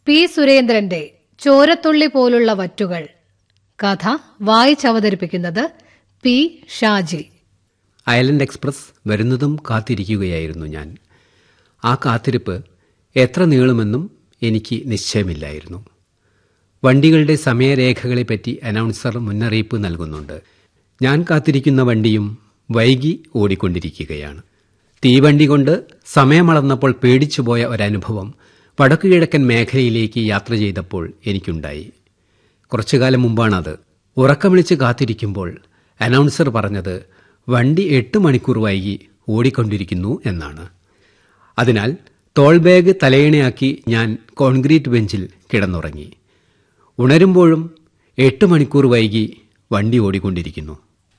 P സുരേന്ദ്രന്റെ ചോരത്തുള്ളി പോലുള്ള വറ്റുകൾ കഥ വായിച്ചവതരിപ്പിക്കുന്നത് പി ഷാജി അയലൻഡ് എക്സ്പ്രസ് വരുന്നതും കാത്തിരിക്കുകയായിരുന്നു ഞാൻ ആ കാത്തിരിപ്പ് എത്ര നീളുമെന്നും എനിക്ക് നിശ്ചയമില്ലായിരുന്നു വണ്ടികളുടെ സമയരേഖകളെപ്പറ്റി അനൗൺസർ മുന്നറിയിപ്പ് നൽകുന്നുണ്ട് ഞാൻ കാത്തിരിക്കുന്ന വണ്ടിയും വൈകി ഓടിക്കൊണ്ടിരിക്കുകയാണ് തീവണ്ടി കൊണ്ട് സമയമളന്നപ്പോൾ പേടിച്ചുപോയ ഒരനുഭവം വടക്കുകിഴക്കൻ മേഖലയിലേക്ക് യാത്ര ചെയ്തപ്പോൾ എനിക്കുണ്ടായി കുറച്ചു കാലം മുമ്പാണത് ഉറക്കം വിളിച്ച് കാത്തിരിക്കുമ്പോൾ അനൗൺസർ പറഞ്ഞത് വണ്ടി എട്ട് മണിക്കൂർ വൈകി ഓടിക്കൊണ്ടിരിക്കുന്നു എന്നാണ് അതിനാൽ തോൾ ബാഗ് തലയണയാക്കി ഞാൻ കോൺക്രീറ്റ് ബെഞ്ചിൽ കിടന്നുറങ്ങി ഉണരുമ്പോഴും എട്ട് മണിക്കൂർ വൈകി വണ്ടി ഓടിക്കൊണ്ടിരിക്കുന്നു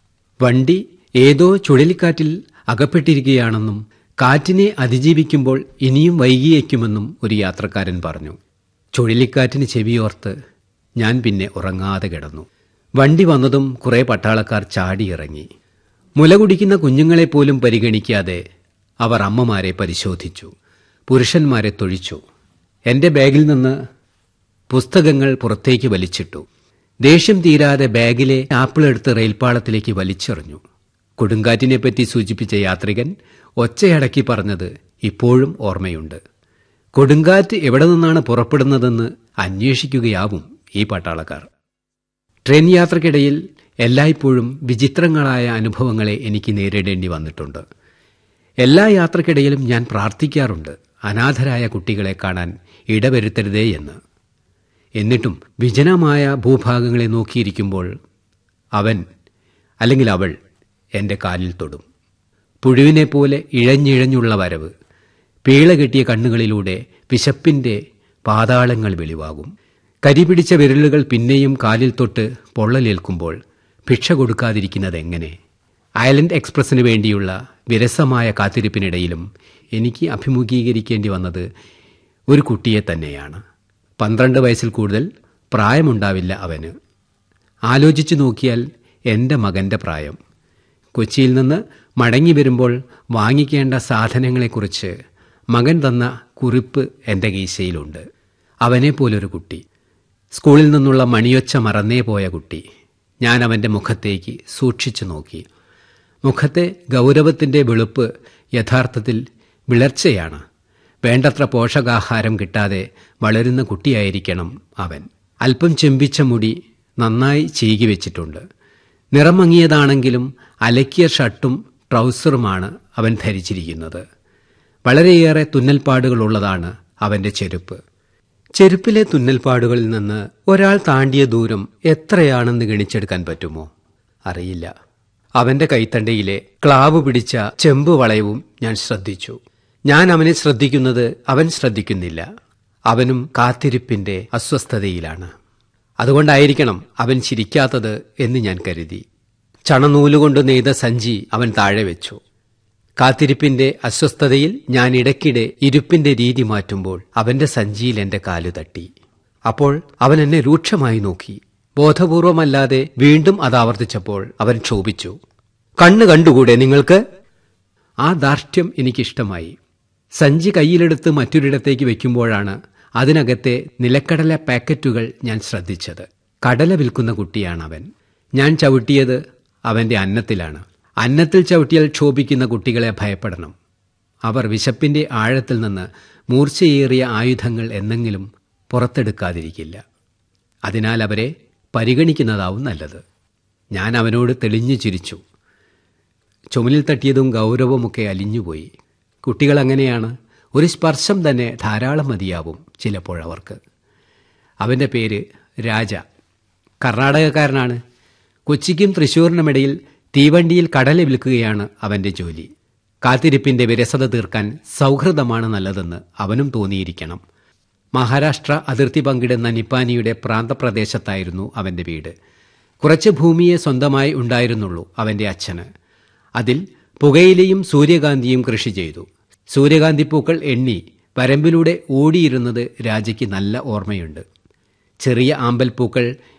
വണ്ടി ഏതോ ചുഴലിക്കാറ്റിൽ അകപ്പെട്ടിരിക്കുകയാണെന്നും കാറ്റിനെ അതിജീവിക്കുമ്പോൾ ഇനിയും വൈകിയേക്കുമെന്നും ഒരു യാത്രക്കാരൻ പറഞ്ഞു ചുഴലിക്കാറ്റിന് ചെവിയോർത്ത് ഞാൻ പിന്നെ ഉറങ്ങാതെ കിടന്നു വണ്ടി വന്നതും കുറെ പട്ടാളക്കാർ ചാടിയിറങ്ങി മുല കുടിക്കുന്ന കുഞ്ഞുങ്ങളെപ്പോലും പരിഗണിക്കാതെ അവർ അമ്മമാരെ പരിശോധിച്ചു പുരുഷന്മാരെ തൊഴിച്ചു എന്റെ ബാഗിൽ നിന്ന് പുസ്തകങ്ങൾ പുറത്തേക്ക് വലിച്ചിട്ടു ദേഷ്യം തീരാതെ ബാഗിലെ ആപ്പിൾ എടുത്ത് റെയിൽപാളത്തിലേക്ക് വലിച്ചെറിഞ്ഞു കൊടുങ്കാറ്റിനെപ്പറ്റി സൂചിപ്പിച്ച യാത്രികൻ ഒച്ചയടക്കി പറഞ്ഞത് ഇപ്പോഴും ഓർമ്മയുണ്ട് കൊടുങ്കാറ്റ് എവിടെ നിന്നാണ് പുറപ്പെടുന്നതെന്ന് അന്വേഷിക്കുകയാവും ഈ പട്ടാളക്കാർ ട്രെയിൻ യാത്രക്കിടയിൽ എല്ലായ്പ്പോഴും വിചിത്രങ്ങളായ അനുഭവങ്ങളെ എനിക്ക് നേരിടേണ്ടി വന്നിട്ടുണ്ട് എല്ലാ യാത്രക്കിടയിലും ഞാൻ പ്രാർത്ഥിക്കാറുണ്ട് അനാഥരായ കുട്ടികളെ കാണാൻ ഇടവരുത്തരുതേ എന്ന് എന്നിട്ടും വിജനമായ ഭൂഭാഗങ്ങളെ നോക്കിയിരിക്കുമ്പോൾ അവൻ അല്ലെങ്കിൽ അവൾ എന്റെ കാലിൽ തൊടും പുഴുവിനെ പോലെ ഇഴഞ്ഞിഴഞ്ഞുള്ള വരവ് പീള കെട്ടിയ കണ്ണുകളിലൂടെ വിശപ്പിന്റെ പാതാളങ്ങൾ വെളിവാകും കരിപിടിച്ച വിരലുകൾ പിന്നെയും കാലിൽ തൊട്ട് പൊള്ളലേൽക്കുമ്പോൾ ഭിക്ഷ കൊടുക്കാതിരിക്കുന്നതെങ്ങനെ ഐലൻഡ് എക്സ്പ്രസിന് വേണ്ടിയുള്ള വിരസമായ കാത്തിരിപ്പിനിടയിലും എനിക്ക് അഭിമുഖീകരിക്കേണ്ടി വന്നത് ഒരു കുട്ടിയെ തന്നെയാണ് പന്ത്രണ്ട് വയസ്സിൽ കൂടുതൽ പ്രായമുണ്ടാവില്ല അവന് ആലോചിച്ചു നോക്കിയാൽ എൻ്റെ മകന്റെ പ്രായം കൊച്ചിയിൽ നിന്ന് മടങ്ങി വരുമ്പോൾ വാങ്ങിക്കേണ്ട സാധനങ്ങളെക്കുറിച്ച് മകൻ തന്ന കുറിപ്പ് എൻ്റെ കീശയിലുണ്ട് അവനെപ്പോലൊരു കുട്ടി സ്കൂളിൽ നിന്നുള്ള മണിയൊച്ച മറന്നേ പോയ കുട്ടി ഞാൻ അവൻ്റെ മുഖത്തേക്ക് സൂക്ഷിച്ചു നോക്കി മുഖത്തെ ഗൗരവത്തിൻ്റെ വെളുപ്പ് യഥാർത്ഥത്തിൽ വിളർച്ചയാണ് വേണ്ടത്ര പോഷകാഹാരം കിട്ടാതെ വളരുന്ന കുട്ടിയായിരിക്കണം അവൻ അല്പം ചെമ്പിച്ച മുടി നന്നായി ചീകി വെച്ചിട്ടുണ്ട് നിറം മങ്ങിയതാണെങ്കിലും അലക്കിയ ഷർട്ടും ട്രൗസറുമാണ് അവൻ ധരിച്ചിരിക്കുന്നത് വളരെയേറെ തുന്നൽപ്പാടുകളുള്ളതാണ് അവന്റെ ചെരുപ്പ് ചെരുപ്പിലെ തുന്നൽപ്പാടുകളിൽ നിന്ന് ഒരാൾ താണ്ടിയ ദൂരം എത്രയാണെന്ന് ഗണിച്ചെടുക്കാൻ പറ്റുമോ അറിയില്ല അവന്റെ കൈത്തണ്ടയിലെ ക്ലാവ് പിടിച്ച ചെമ്പ് വളയവും ഞാൻ ശ്രദ്ധിച്ചു ഞാൻ അവനെ ശ്രദ്ധിക്കുന്നത് അവൻ ശ്രദ്ധിക്കുന്നില്ല അവനും കാത്തിരിപ്പിന്റെ അസ്വസ്ഥതയിലാണ് അതുകൊണ്ടായിരിക്കണം അവൻ ചിരിക്കാത്തത് എന്ന് ഞാൻ കരുതി ചണനൂലുകൊണ്ട് നെയ്ത സഞ്ചി അവൻ താഴെ വെച്ചു കാത്തിരിപ്പിന്റെ അസ്വസ്ഥതയിൽ ഞാൻ ഇടയ്ക്കിടെ ഇരുപ്പിന്റെ രീതി മാറ്റുമ്പോൾ അവന്റെ സഞ്ചിയിൽ എന്റെ കാലു തട്ടി അപ്പോൾ അവൻ എന്നെ രൂക്ഷമായി നോക്കി ബോധപൂർവമല്ലാതെ വീണ്ടും അത് ആവർത്തിച്ചപ്പോൾ അവൻ ക്ഷോഭിച്ചു കണ്ണ് കണ്ടുകൂടെ നിങ്ങൾക്ക് ആ ധാർഷ്ട്യം എനിക്കിഷ്ടമായി സഞ്ചി കയ്യിലെടുത്ത് മറ്റൊരിടത്തേക്ക് വെക്കുമ്പോഴാണ് അതിനകത്തെ നിലക്കടല പാക്കറ്റുകൾ ഞാൻ ശ്രദ്ധിച്ചത് കടല വിൽക്കുന്ന കുട്ടിയാണ് അവൻ ഞാൻ ചവിട്ടിയത് അവന്റെ അന്നത്തിലാണ് അന്നത്തിൽ ചവിട്ടിയാൽ ക്ഷോഭിക്കുന്ന കുട്ടികളെ ഭയപ്പെടണം അവർ വിശപ്പിന്റെ ആഴത്തിൽ നിന്ന് മൂർച്ചയേറിയ ആയുധങ്ങൾ എന്നെങ്കിലും പുറത്തെടുക്കാതിരിക്കില്ല അതിനാൽ അവരെ പരിഗണിക്കുന്നതാവും നല്ലത് ഞാൻ അവനോട് തെളിഞ്ഞു ചിരിച്ചു ചുമലിൽ തട്ടിയതും ഗൗരവമൊക്കെ അലിഞ്ഞുപോയി കുട്ടികൾ അങ്ങനെയാണ് ഒരു സ്പർശം തന്നെ ധാരാളം മതിയാവും ചിലപ്പോഴവർക്ക് അവൻ്റെ പേര് രാജ കർണാടകക്കാരനാണ് കൊച്ചിക്കും തൃശൂരിനുമിടയിൽ തീവണ്ടിയിൽ കടല വിൽക്കുകയാണ് അവന്റെ ജോലി കാത്തിരിപ്പിന്റെ വിരസത തീർക്കാൻ സൗഹൃദമാണ് നല്ലതെന്ന് അവനും തോന്നിയിരിക്കണം മഹാരാഷ്ട്ര അതിർത്തി പങ്കിടുന്ന നിപ്പാനിയുടെ പ്രാന്തപ്രദേശത്തായിരുന്നു അവന്റെ വീട് കുറച്ച് ഭൂമിയെ സ്വന്തമായി ഉണ്ടായിരുന്നുള്ളൂ അവന്റെ അച്ഛന് അതിൽ പുകയിലയും സൂര്യകാന്തിയും കൃഷി ചെയ്തു സൂര്യകാന്തിപ്പൂക്കൾ എണ്ണി വരമ്പിലൂടെ ഓടിയിരുന്നത് രാജയ്ക്ക് നല്ല ഓർമ്മയുണ്ട് ചെറിയ ആമ്പൽപ്പൂക്കൾ